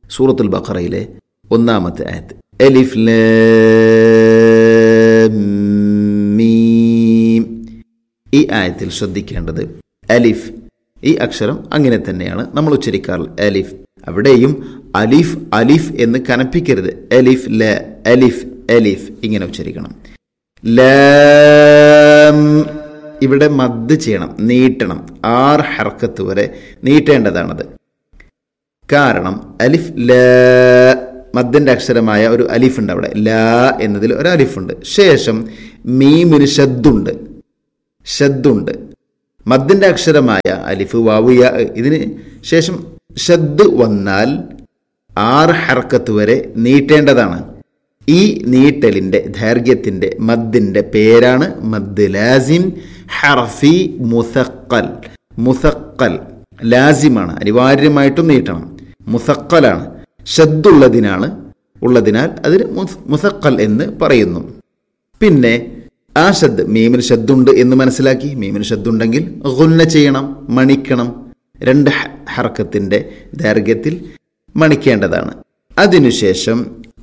സൂറത്തുൽ ബഖറയിലെ ഒന്നാമത്തെ ആയത്ത് എലിഫ് ലാം മീം ഈ ആയത്തിൽ ശ്രദ്ധിക്കേണ്ടത് അലിഫ് ഈ അക്ഷരം അങ്ങനെ തന്നെയാണ് നമ്മൾ ഉച്ചരിക്കാറുള്ളത് അലിഫ് അവിടെയും അലിഫ് അലിഫ് എന്ന് കനപ്പിക്കരുത് അലിഫ് ല അലിഫ് അലിഫ് ഇങ്ങനെ ഉച്ചരിക്കണം ലാം ഇവിടെ മദ് ചെയ്യണം നീട്ടണം ആറ് ഹർക്കത്ത് വരെ നീട്ടേണ്ടതാണത് കാരണം അലിഫ് ല മദ്ദിന്റെ അക്ഷരമായ ഒരു അലിഫ് ഉണ്ട് അവിടെ ല എന്നതിൽ ഒരു അലിഫുണ്ട് ശേഷം മീമിന് ഷദ്ദുണ്ട് ഷദ്ദുണ്ട് മദ്ദിന്റെ അക്ഷരമായ അലിഫ് വാവുയ ഇതിന് ശേഷം ഷദ് വന്നാൽ ആറ് ഹർക്കത്ത് വരെ നീട്ടേണ്ടതാണ് ഈ നീട്ടലിന്റെ ദൈർഘ്യത്തിന്റെ മദ്ദിന്റെ പേരാണ് മദ് ലാസിം ഹർഫി മുസക്കൽ മുസക്കൽ ലാസിമാണ് അനിവാര്യമായിട്ടും നീട്ടണം മുസക്കലാണ് ഷദ്ദുള്ളതിനാണ് ഉള്ളതിനാൽ അതിന് മുസ്- മുസക്കൽ എന്ന് പറയുന്നു പിന്നെ ആ ഷദ് മീമിന് ഷദ്ദുണ്ട് എന്ന് മനസ്സിലാക്കി മീമിന് ഷദ്ദുണ്ടെങ്കിൽ ഗുന്ന ചെയ്യണം മണിക്കണം രണ്ട് ഹ- ഹർക്കത്തിന്റെ ദൈർഘ്യത്തിൽ മണിക്കേണ്ടതാണ് അതിനുശേഷം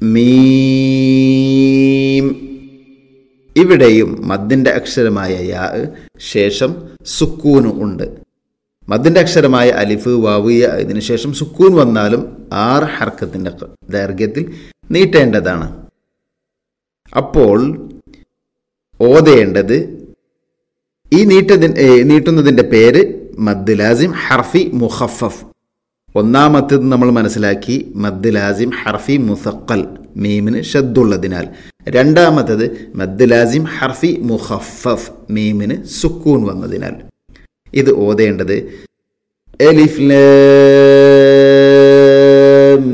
മീം ഇവിടെയും മദ്ദിന്റെ അക്ഷരമായ യാ ശേഷം സുക്കൂന് ഉണ്ട് മദ്ദിന്റെ അക്ഷരമായ അലിഫ് വാവിയ ഇതിനു ശേഷം സുക്കൂൻ വന്നാലും ആറ് ഹർക്കത്തിന്റെ ദൈർഘ്യത്തിൽ നീട്ടേണ്ടതാണ് അപ്പോൾ ഓതേണ്ടത് ഈ നീട്ടതി ഏ, നീട്ടുന്നതിന്റെ പേര് മദ് ലാസിം ഹർഫി മുഖഫഫ് ഒന്നാമത്തേത് നമ്മൾ മനസ്സിലാക്കി മദ് ലാസിം ഹർഫി മുസക്കൽ മീമിന് ഷദ്ദുള്ളതിനാൽ രണ്ടാമത്തത് മദ് ലാസിം ഹർഫി മുഖഫഫ് മീമിന് സുക്കൂൻ വന്നതിനാൽ ഇത് ഓതേണ്ടത് എലിഫ് ലാം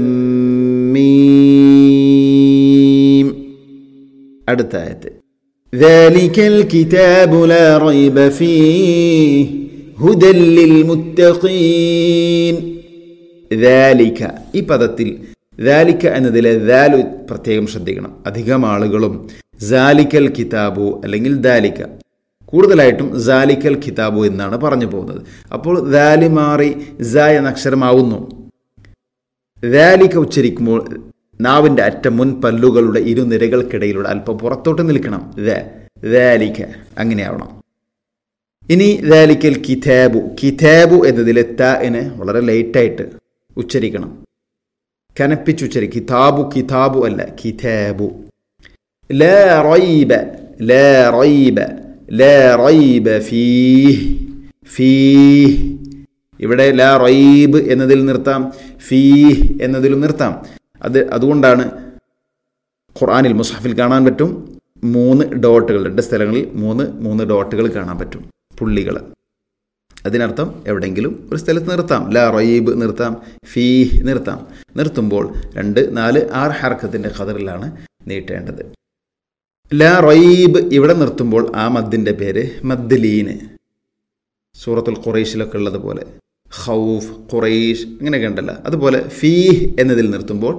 മീം അടുത്ത ആയത്ത് ذلك الكتاب لا ريب فيه هدى للمتقين ذلك ഈ പദത്തിൽ ذلك എന്നതിലെ ദാലു പ്രത്യേകം ശ്രദ്ധിക്കണം അധികം ആളുകളും ജാലിക്കൽ കിതാബു അല്ലെങ്കിൽ ദാലിക്ക കൂടുതലായിട്ടും ജാലിക്കൽ കിതാബു എന്നാണ് പറഞ്ഞു പോകുന്നത് അപ്പോൾ ദാലി മാറി ജ എന്ന അക്ഷരമാവുന്നു ദാലിക്ക ഉച്ചരിക്കുമ്പോൾ നാവിന്റെ അറ്റം മുൻ പല്ലുകളുടെ ഇരുനിരകൾക്കിടയിലൂടെ അല്പം പുറത്തോട്ട് നിൽക്കണം ദാലിക്ക അങ്ങനെയാവണം ഇനി ദാലിക്കൽ കിതാബു കിതാബു എന്നതിലെ താന് വളരെ ലേറ്റായിട്ട് ഉച്ചരിക്കണം കനപ്പിച്ച് ഉച്ചരി കിതാബു കിതാബു അല്ല കിതാബു لا ريب لا ريب لا ريب فيه فيه ഇവിടെ ലാ റൈബ് എന്നതിൽ നിർത്താം ഫീഹ് എന്നതിലും നിർത്താം അത് അതുകൊണ്ടാണ് ഖുർആനിൽ മുസ്ഹഫിൽ കാണാൻ പറ്റും മൂന്ന് ഡോട്ടുകൾ രണ്ട് സ്ഥലങ്ങളിൽ മൂന്ന് മൂന്ന് ഡോട്ടുകൾ കാണാൻ പറ്റും പുള്ളികൾ അതിനർത്ഥം എവിടെയെങ്കിലും ഒരു സ്ഥലത്ത് നിർത്താം ലാ റയീബ് നിർത്താം ഫീഹ് നിർത്താം നിർത്തുമ്പോൾ രണ്ട് നാല് ആറ് ഹർക്കത്തിന്റെ ഖദറിലാണ് നീട്ടേണ്ടത് ലാ റയീബ് ഇവിടെ നിർത്തുമ്പോൾ ആ മദ്ദിന്റെ പേര് മദ്ദലീന് സൂറത്തുൽ ഖുറൈഷിലൊക്കെ ഉള്ളതുപോലെ ഖൗഫ് ഖുറൈഷ് ഇങ്ങനെയൊക്കെ ഉണ്ടല്ലോ അതുപോലെ ഫീഹ് എന്നതിൽ നിർത്തുമ്പോൾ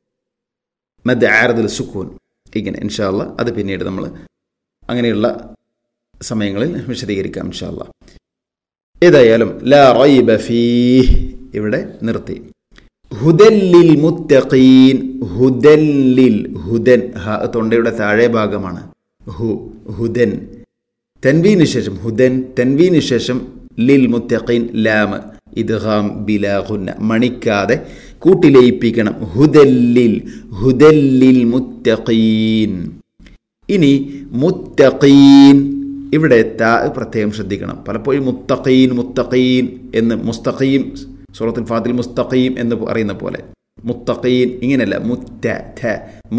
മദ് ആരദുൽ സുക്കൂൻ ഇങ്ങനെ ഇൻഷാല്ല അത് പിന്നീട് നമ്മൾ അങ്ങനെയുള്ള സമയങ്ങളിൽ വിശദീകരിക്കാം ഇൻഷാല്ല ഏതായാലും ലാ റൈബ ഫീഹ് ഇവിടെ നിർത്തി ഹുദല്ലിൽ മുത്തഖീൻ ഹുദല്ലിൽ ഹുദൻ ഹ തൊണ്ടയുടെ താഴെ ഭാഗമാണ് ഹു ഹുദൻ തൻവീന് ശേഷം ഹുദൻ തൻവീന് ശേഷം ലിൽ മുത്തഖീൻ ലാമ് ഇദ്ഗാം ബിലാഹുന്ന മണിക്കാതെ കൂട്ടിലയിപ്പിക്കണം ഹുദല്ലിൽ ഹുദല്ലിൽ മുത്തഖീൻ ഇനി മുത്തഖീൻ ഇവിടെ താ പ്രത്യേകം ശ്രദ്ധിക്കണം പലപ്പോഴും മുത്തഖീൻ മുത്തഖീൻ എന്ന് മുസ്തഖീം സൂറത്തുൽ ഫാത്തിൽ മുസ്തഖീം എന്ന് പറയുന്ന പോലെ മുത്തഖീൻ ഇങ്ങനെയല്ല മുത്ത ഥ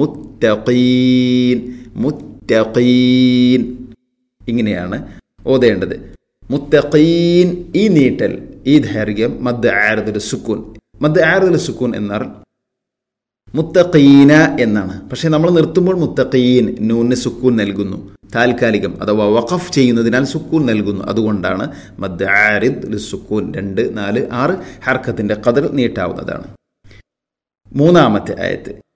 മുത്തഖീൻ മുത്തഖീൻ ഇങ്ങനെയാണ് ഓതേണ്ടത് മുത്തഖീൻ ഈ നീട്ടൽ ഈ ദൈർഘ്യം മദ് ആരദുൽ സുക്കൂൻ മദ് ആരദുൽ സുക്കൂൻ എന്നാൽ മുത്തഖീന എന്നാണ് പക്ഷെ നമ്മൾ നിർത്തുമ്പോൾ മുത്തഖീൻ നൂന് സുക്കൂൻ നൽകുന്നു താൽക്കാലികം അഥവാ വഖഫ് ചെയ്യുന്നതിനാൽ സുക്കൂൻ നൽകുന്നു അതുകൊണ്ടാണ് മദ് ആരിദ് സുക്കൂൻ രണ്ട് നാല് ആറ് ഹർക്കത്തിന്റെ കതിർ നീട്ടാവുന്നതാണ് മൂന്നാമത്തെ ആയത്ത്